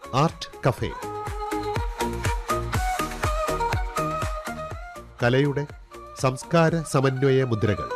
art cafe കലയുടെ സംസ്കാര സമന്വയ മുദ്രകൾ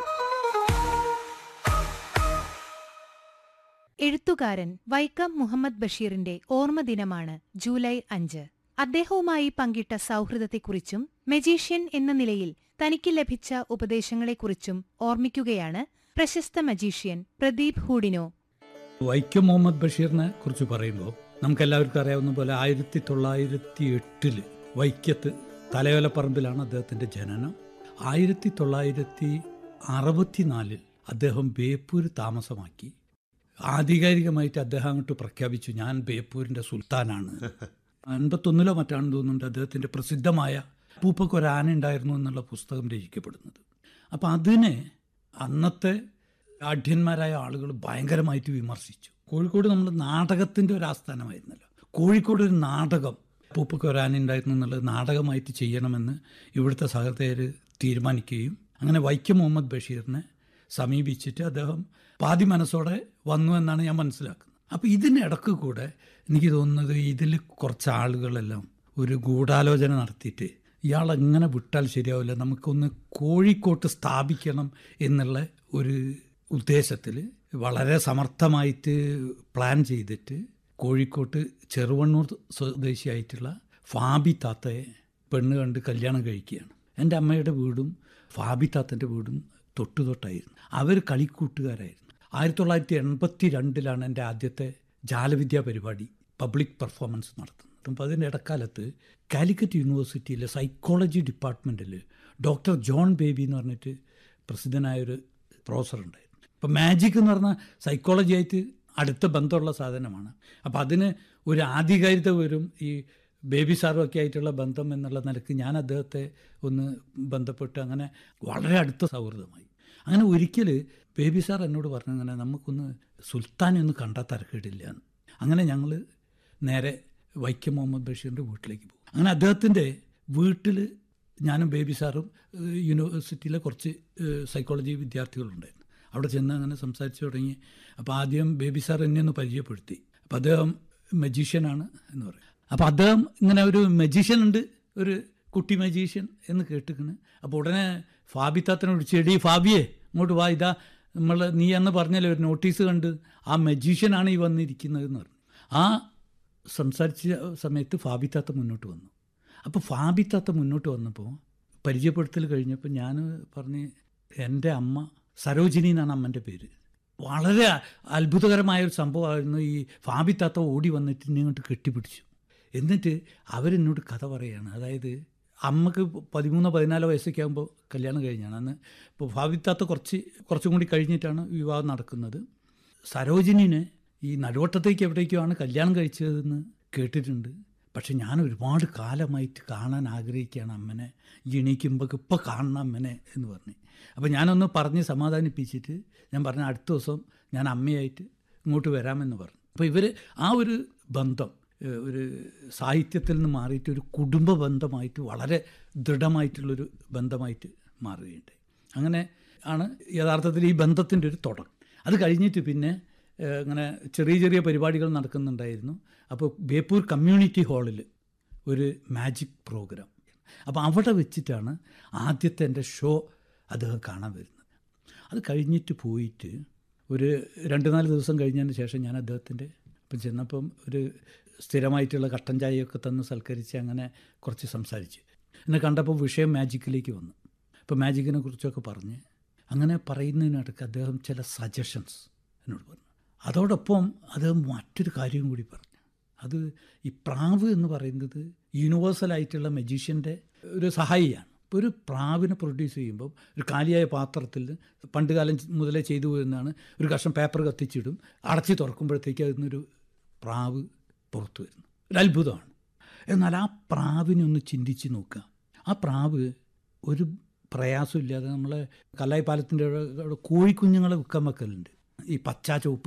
എഴുത്തുകാരൻ വൈക്കം മുഹമ്മദ് ബഷീറിന്റെ ഓർമ്മദിനമാണ് ജൂലൈ അഞ്ച് അദ്ദേഹവുമായി പങ്കിട്ട സൗഹൃദത്തെക്കുറിച്ചും മജീഷ്യൻ എന്ന നിലയിൽ തനിക്ക് ലഭിച്ച ഉപദേശങ്ങളെക്കുറിച്ചും ഓർമ്മിക്കുകയാണ് പ്രശസ്ത മജീഷ്യൻ പ്രദീപ് ഹൂഡിനോ വൈക്കം മുഹമ്മദ് ബഷീറിനെ കുറിച്ച് പറയുമ്പോൾ നമുക്കെല്ലാവർക്കും അറിയാവുന്ന പോലെ ആയിരത്തി തൊള്ളായിരത്തി എട്ടില് വൈക്കത്ത് തലയോലപ്പറമ്പിലാണ് അദ്ദേഹത്തിൻ്റെ ജനനം ആയിരത്തി തൊള്ളായിരത്തി അറുപത്തിനാലിൽ അദ്ദേഹം ബേപ്പൂർ താമസമാക്കി ആധികാരികമായിട്ട് അദ്ദേഹം അങ്ങോട്ട് പ്രഖ്യാപിച്ചു ഞാൻ ബേപ്പൂരിൻ്റെ സുൽത്താനാണ് അൻപത്തൊന്നിലോ മറ്റാണെന്ന് തോന്നുന്നുണ്ട് അദ്ദേഹത്തിൻ്റെ പ്രസിദ്ധമായ പൂപ്പക്ക് ഒരു ആന ഉണ്ടായിരുന്നു എന്നുള്ള പുസ്തകം രചിക്കപ്പെടുന്നത് അപ്പം അതിനെ അന്നത്തെ ആഢ്യന്മാരായ ആളുകൾ ഭയങ്കരമായിട്ട് വിമർശിച്ചു കോഴിക്കോട് നമ്മൾ നാടകത്തിൻ്റെ ഒരു ആസ്ഥാനമായിരുന്നല്ലോ കോഴിക്കോട് ഒരു നാടകം പൂപ്പക്ക് ഒരു ആന ഉണ്ടായിരുന്നു എന്നുള്ളത് നാടകമായിട്ട് ചെയ്യണമെന്ന് ഇവിടുത്തെ സഹൃദയർ തീരുമാനിക്കുകയും അങ്ങനെ വൈക്കം മുഹമ്മദ് ബഷീറിനെ സമീപിച്ചിട്ട് അദ്ദേഹം പാതി മനസ്സോടെ വന്നു എന്നാണ് ഞാൻ മനസ്സിലാക്കുന്നത് അപ്പോൾ ഇതിനിടക്ക് കൂടെ എനിക്ക് തോന്നുന്നത് ഇതിൽ കുറച്ച് ആളുകളെല്ലാം ഒരു ഗൂഢാലോചന നടത്തിയിട്ട് ഇയാൾ എങ്ങനെ വിട്ടാൽ ശരിയാവില്ല നമുക്കൊന്ന് കോഴിക്കോട്ട് സ്ഥാപിക്കണം എന്നുള്ള ഒരു ഉദ്ദേശത്തിൽ വളരെ സമർത്ഥമായിട്ട് പ്ലാൻ ചെയ്തിട്ട് കോഴിക്കോട്ട് ചെറുവണ്ണൂർ സ്വദേശിയായിട്ടുള്ള ഫാബി താത്തയെ പെണ്ണ് കണ്ട് കല്യാണം കഴിക്കുകയാണ് എൻ്റെ അമ്മയുടെ വീടും ഫാബി താത്തൻ്റെ വീടും തൊട്ടു തൊട്ടായിരുന്നു അവർ കളിക്കൂട്ടുകാരായിരുന്നു ആയിരത്തി തൊള്ളായിരത്തി എൺപത്തി രണ്ടിലാണ് എൻ്റെ ആദ്യത്തെ ജാലവിദ്യാ പരിപാടി പബ്ലിക് പെർഫോമൻസ് നടത്തുന്നത് അപ്പോൾ അതിൻ്റെ ഇടക്കാലത്ത് കാലിക്കറ്റ് യൂണിവേഴ്സിറ്റിയിലെ സൈക്കോളജി ഡിപ്പാർട്ട്മെൻറ്റിൽ ഡോക്ടർ ജോൺ ബേബി എന്ന് പറഞ്ഞിട്ട് പ്രസിദ്ധനായൊരു പ്രൊഫസർ ഉണ്ടായിരുന്നു അപ്പോൾ മാജിക് എന്ന് പറഞ്ഞാൽ സൈക്കോളജി ആയിട്ട് അടുത്ത ബന്ധമുള്ള സാധനമാണ് അപ്പോൾ അതിന് ഒരു ആധികാരികത വരും ഈ ബേബി സാറും ഒക്കെ ആയിട്ടുള്ള ബന്ധം എന്നുള്ള നിലക്ക് ഞാൻ അദ്ദേഹത്തെ ഒന്ന് ബന്ധപ്പെട്ട് അങ്ങനെ വളരെ അടുത്ത സൗഹൃദമായി അങ്ങനെ ഒരിക്കൽ ബേബി സാർ എന്നോട് പറഞ്ഞു അങ്ങനെ നമുക്കൊന്ന് സുൽത്താനെ ഒന്ന് കണ്ടാൽ തരക്കേടില്ല എന്ന് അങ്ങനെ ഞങ്ങൾ നേരെ വൈക്കം മുഹമ്മദ് ബഷീറിൻ്റെ വീട്ടിലേക്ക് പോകും അങ്ങനെ അദ്ദേഹത്തിൻ്റെ വീട്ടിൽ ഞാനും ബേബി സാറും ഏഹ്, യൂണിവേഴ്സിറ്റിയിലെ കുറച്ച് ഏഹ്, സൈക്കോളജി വിദ്യാർത്ഥികളുണ്ടായിരുന്നു അവിടെ ചെന്ന് അങ്ങനെ സംസാരിച്ചു തുടങ്ങി അപ്പോൾ ആദ്യം ബേബി സാർ എന്നെ ഒന്ന് പരിചയപ്പെടുത്തി അപ്പോൾ അദ്ദേഹം മജീഷ്യനാണ് എന്ന് പറയും അപ്പോൾ അദ്ദേഹം ഇങ്ങനെ ഒരു മജീഷ്യൻ ഉണ്ട് ഒരു കുട്ടി മജീഷ്യൻ എന്ന് കേട്ടിക്കണ് അപ്പോൾ ഉടനെ ഫാബിത്താത്തനെ വിളിച്ച് എടി ഫാബിയെ ഇങ്ങോട്ട് വാ ഇതാ നമ്മൾ നീ അന്ന് പറഞ്ഞല്ലോ ഒരു നോട്ടീസ് കണ്ട് ആ മജീഷ്യനാണ് ഈ വന്നിരിക്കുന്നത് എന്ന് പറഞ്ഞു ആ സംസാരിച്ച സമയത്ത് ഫാബിത്താത്ത മുന്നോട്ട് വന്നു അപ്പോൾ ഫാബിത്താത്ത മുന്നോട്ട് വന്നപ്പോൾ പരിചയപ്പെടുത്തൽ കഴിഞ്ഞപ്പോൾ ഞാൻ പറഞ്ഞ് എൻ്റെ അമ്മ സരോജിനി എന്നാണ് അമ്മൻ്റെ പേര് വളരെ അത്ഭുതകരമായ ഒരു സംഭവമായിരുന്നു ഈ ഫാബിത്താത്ത ഓടി വന്നിട്ട് എന്നെ ഇങ്ങോട്ട് കെട്ടിപ്പിടിച്ചു എന്നിട്ട് അവരെന്നോട് കഥ പറയുകയാണ് അതായത് അമ്മക്ക് പതിമൂന്നോ പതിനാലോ വയസ്സൊക്കെ ആകുമ്പോൾ കല്യാണം കഴിഞ്ഞാണ് അന്ന് ഇപ്പോൾ ഫാബിത്താത്ത കുറച്ച് കുറച്ചും കൂടി കഴിഞ്ഞിട്ടാണ് വിവാഹം നടക്കുന്നത് സരോജിനിനെ ഈ നടുവട്ടത്തേക്ക് എവിടേക്കുമാണ് കല്യാണം കഴിച്ചതെന്ന് കേട്ടിട്ടുണ്ട് പക്ഷെ ഞാൻ ഒരുപാട് കാലമായിട്ട് കാണാൻ ആഗ്രഹിക്കുകയാണ് അമ്മനെ ഈ എണീക്കുമ്പോൾ ഇപ്പോൾ കാണണം അമ്മനെ എന്ന് പറഞ്ഞു അപ്പോൾ ഞാനൊന്ന് പറഞ്ഞ് സമാധാനിപ്പിച്ചിട്ട് ഞാൻ പറഞ്ഞു അടുത്ത ദിവസം ഞാൻ അമ്മയായിട്ട് ഇങ്ങോട്ട് വരാമെന്ന് പറഞ്ഞു അപ്പോൾ ഇവർ ആ ഒരു ബന്ധം ഏഹ്, ഒരു സാഹിത്യത്തിൽ നിന്ന് മാറിയിട്ട് ഒരു കുടുംബ ബന്ധമായിട്ട് വളരെ ദൃഢമായിട്ടുള്ളൊരു ബന്ധമായിട്ട് മാറുകയുണ്ടായി അങ്ങനെ ആണ് യഥാർത്ഥത്തിൽ ഈ ബന്ധത്തിൻ്റെ ഒരു തുടക്കം അത് കഴിഞ്ഞിട്ട് പിന്നെ ഏഹ്, ഇങ്ങനെ ചെറിയ ചെറിയ പരിപാടികൾ നടക്കുന്നുണ്ടായിരുന്നു അപ്പോൾ ബേപ്പൂർ കമ്മ്യൂണിറ്റി ഹാളിൽ ഒരു മാജിക് പ്രോഗ്രാം അപ്പോൾ അവിടെ വെച്ചിട്ടാണ് ആദ്യത്തെ എൻ്റെ ഷോ അദ്ദേഹം കാണാൻ വരുന്നത് അത് കഴിഞ്ഞിട്ട് പോയിട്ട് ഒരു രണ്ട് നാല് ദിവസം കഴിഞ്ഞതിന് ശേഷം ഞാൻ അദ്ദേഹത്തിൻ്റെ ഇപ്പം ചെന്നപ്പം ഒരു സ്ഥിരമായിട്ടുള്ള കട്ടൻ ചായയൊക്കെ തന്ന് സൽക്കരിച്ച് അങ്ങനെ കുറച്ച് സംസാരിച്ച് എന്നെ കണ്ടപ്പോൾ വിഷയം മാജിക്കിലേക്ക് വന്നു അപ്പോൾ മാജിക്കിനെ കുറിച്ചൊക്കെ പറഞ്ഞ് അങ്ങനെ പറയുന്നതിനിടയ്ക്ക് അദ്ദേഹം ചില സജഷൻസ് എന്നോട് പറഞ്ഞു അതോടൊപ്പം അദ്ദേഹം മറ്റൊരു കാര്യം കൂടി പറഞ്ഞു അത് ഈ പ്രാവ് എന്ന് പറയുന്നത് യൂണിവേഴ്സലായിട്ടുള്ള മജീഷ്യൻ്റെ ഒരു സഹായിയാണ് ഇപ്പോൾ ഒരു പ്രാവിനെ പ്രൊഡ്യൂസ് ചെയ്യുമ്പോൾ ഒരു കാലിയായ പാത്രത്തിൽ പണ്ട് കാലം മുതലേ ചെയ്തു വരുന്നതാണ് ഒരു കഷ്ണം പേപ്പർ കത്തിച്ചിടും അടച്ച് തുറക്കുമ്പോഴത്തേക്ക് അതിൽ നിന്നൊരു പ്രാവ് പുറത്തു വരുന്നു ഒരു അത്ഭുതമാണ് എന്നാൽ ആ പ്രാവിനെ ഒന്ന് ചിന്തിച്ച് നോക്കുക ആ പ്രാവ് ഒരു പ്രയാസമില്ലാതെ നമ്മളെ കല്ലായി പാലത്തിൻ്റെ അവിടെ കോഴിക്കുഞ്ഞുങ്ങളെ വിൽക്കാൻ വെക്കലുണ്ട് ഈ പച്ച ചുവപ്പ്